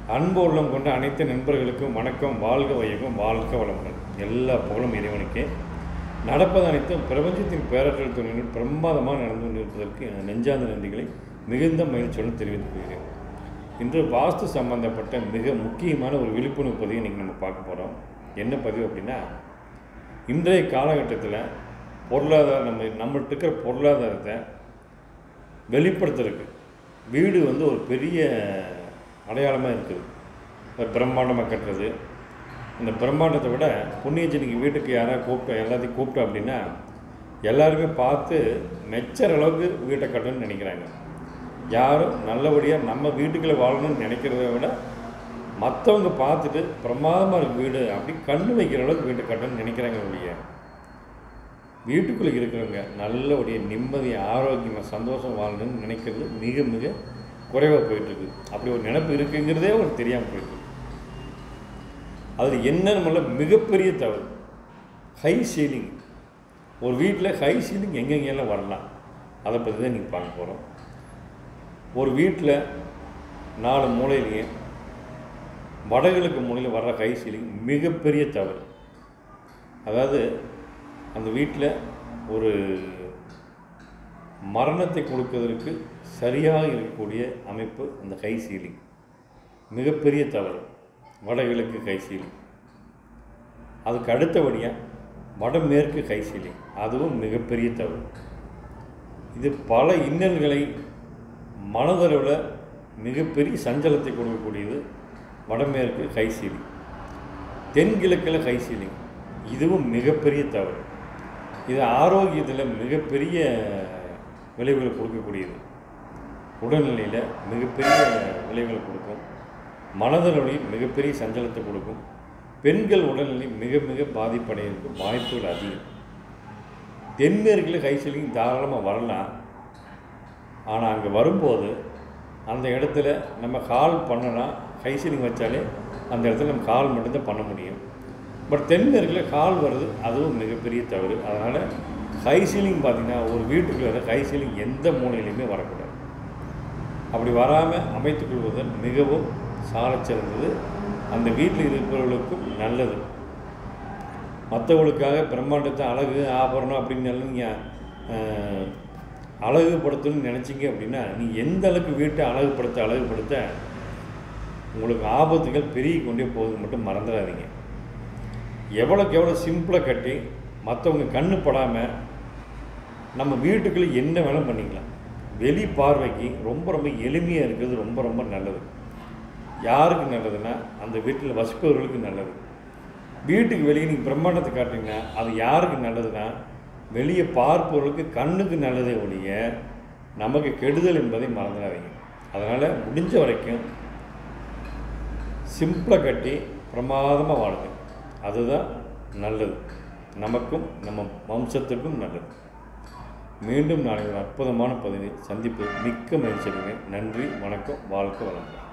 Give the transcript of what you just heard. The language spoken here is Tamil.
அன்பு உள்ளம் கொண்ட அனைத்து நண்பர்களுக்கும் வணக்கம் வாழ்க வையகம் வாழ்க வளமுடன் எல்லா புகழும் இறைவனுக்கே நடப்பது அனைத்தும் பிரபஞ்சத்தின் பேரற்றல் துணையில் பிரமாதமாக நடந்து கொண்டிருப்பதற்கு என் நெஞ்சார்ந்த நன்றிகளை மிகுந்த மகிழ்ச்சியுடன் தெரிவித்துக் கொள்கிறேன் இன்று வாஸ்து சம்பந்தப்பட்ட மிக முக்கியமான ஒரு விழிப்புணர்வு பதிவை இன்றைக்கி நம்ம பார்க்க போகிறோம் என்ன பதிவு அப்படின்னா இன்றைய காலகட்டத்தில் பொருளாதாரம் நம்ம நம்மள்ட்ட இருக்கிற பொருளாதாரத்தை வெளிப்படுத்துறதுக்கு வீடு வந்து ஒரு பெரிய அடையாளமாக இருக்குது ஒரு பிரம்மாண்டமாக கட்டுறது இந்த பிரம்மாண்டத்தை விட புண்ணியஜனிக்கு வீட்டுக்கு யாராவது கூப்பிட்டோம் எல்லாத்தையும் கூப்பிட்டோம் அப்படின்னா எல்லாருமே பார்த்து மெச்சர் அளவுக்கு வீட்டை கட்டணும்னு நினைக்கிறாங்க யாரும் நல்லபடியாக நம்ம வீட்டுக்குள்ளே வாழணும்னு நினைக்கிறத விட மற்றவங்க பார்த்துட்டு பிரமாதமாக இருக்கு வீடு அப்படி கண்ணு வைக்கிற அளவுக்கு வீட்டை கட்டணும்னு நினைக்கிறாங்க ஒழிய வீட்டுக்குள்ளே இருக்கிறவங்க நல்லபடியாக நிம்மதி ஆரோக்கியமாக சந்தோஷம் வாழணும்னு நினைக்கிறது மிக மிக குறைவாக போயிட்டுருக்கு அப்படி ஒரு நினைப்பு இருக்குங்கிறதே அவங்களுக்கு தெரியாமல் போயிருக்கு அதில் என்னன்னு முதல்ல மிகப்பெரிய தவறு ஹை சீலிங் ஒரு வீட்டில் ஹை சீலிங் எங்கெங்கெல்லாம் வரலாம் அதை பற்றி தான் நீங்கள் பார்க்க போகிறோம் ஒரு வீட்டில் நாலு மூலையிலேயே வடகிழக்கு மூலையில் வர்ற ஹை சீலிங் மிகப்பெரிய தவறு அதாவது அந்த வீட்டில் ஒரு மரணத்தை கொடுப்பதற்கு சரியாக இருக்கக்கூடிய அமைப்பு அந்த கை சீலிங் மிகப்பெரிய தவறு வடகிழக்கு கை சீலிங் அதுக்கு அடுத்தபடியாக வடமேற்கு கை சீலிங் அதுவும் மிகப்பெரிய தவறு இது பல இன்னல்களை மனதளவில் மிகப்பெரிய சஞ்சலத்தை கொடுக்கக்கூடியது வடமேற்கு கை சீலிங் தென்கிழக்கில் கை சீலிங் இதுவும் மிகப்பெரிய தவறு இது ஆரோக்கியத்தில் மிகப்பெரிய விளைவுகளை கொடுக்கக்கூடியது உடல்நிலையில் மிகப்பெரிய விளைவுகளை கொடுக்கும் மனதளவில் மிகப்பெரிய சஞ்சலத்தை கொடுக்கும் பெண்கள் உடல்நிலை மிக மிக பாதிப்படைகிறதுக்கு வாய்ப்புகள் அதிகம் தென்மேற்கில் கைசலிங் தாராளமாக வரலாம் ஆனால் அங்கே வரும்போது அந்த இடத்துல நம்ம கால் பண்ணலாம் கைசலிங் வச்சாலே அந்த இடத்துல நம்ம கால் மட்டும்தான் பண்ண முடியும் பட் தென்மேற்கில் கால் வருது அதுவும் மிகப்பெரிய தவறு அதனால் ஹை சீலிங் பார்த்திங்கன்னா ஒரு வீட்டுக்குள்ள ஹை சீலிங் எந்த மூலையிலையுமே வரக்கூடாது அப்படி வராமல் அமைத்துக் கொள்வது மிகவும் சாலச்சிறந்தது அந்த வீட்டில் இருக்கிறவர்களுக்கும் நல்லது மற்றவங்களுக்காக பிரம்மாண்டத்தை அழகு ஆபரணம் அப்படின்னு நீங்கள் அழகுபடுத்தணும்னு நினச்சிங்க அப்படின்னா நீ எந்த அளவுக்கு வீட்டை அழகுபடுத்த அழகுபடுத்த உங்களுக்கு ஆபத்துகள் பெருகி கொண்டே போகுது மட்டும் மறந்துடாதீங்க எவ்வளோக்கு எவ்வளோ சிம்பிளாக கட்டி மற்றவங்க கண்ணு படாமல் நம்ம வீட்டுக்குள்ளே என்ன வேணால் பண்ணிக்கலாம் வெளி பார்வைக்கு ரொம்ப ரொம்ப எளிமையாக இருக்கிறது ரொம்ப ரொம்ப நல்லது யாருக்கு நல்லதுன்னா அந்த வீட்டில் வசிப்பவர்களுக்கு நல்லது வீட்டுக்கு வெளியே நீங்கள் பிரம்மாண்டத்தை காட்டுறீங்கன்னா அது யாருக்கு நல்லதுன்னா வெளியே பார்ப்பவர்களுக்கு கண்ணுக்கு நல்லதே ஒழிய நமக்கு கெடுதல் என்பதை மறந்துடாதீங்க அதனால் முடிஞ்ச வரைக்கும் சிம்பிளாக கட்டி பிரமாதமாக வாழுங்க அதுதான் நல்லது நமக்கும் நம்ம வம்சத்துக்கும் நல்லது மீண்டும் நாளை ஒரு அற்புதமான பதிவில் சந்திப்பு மிக்க மகிழ்ச்சி நன்றி வணக்கம் வாழ்க்கை வளங்கள்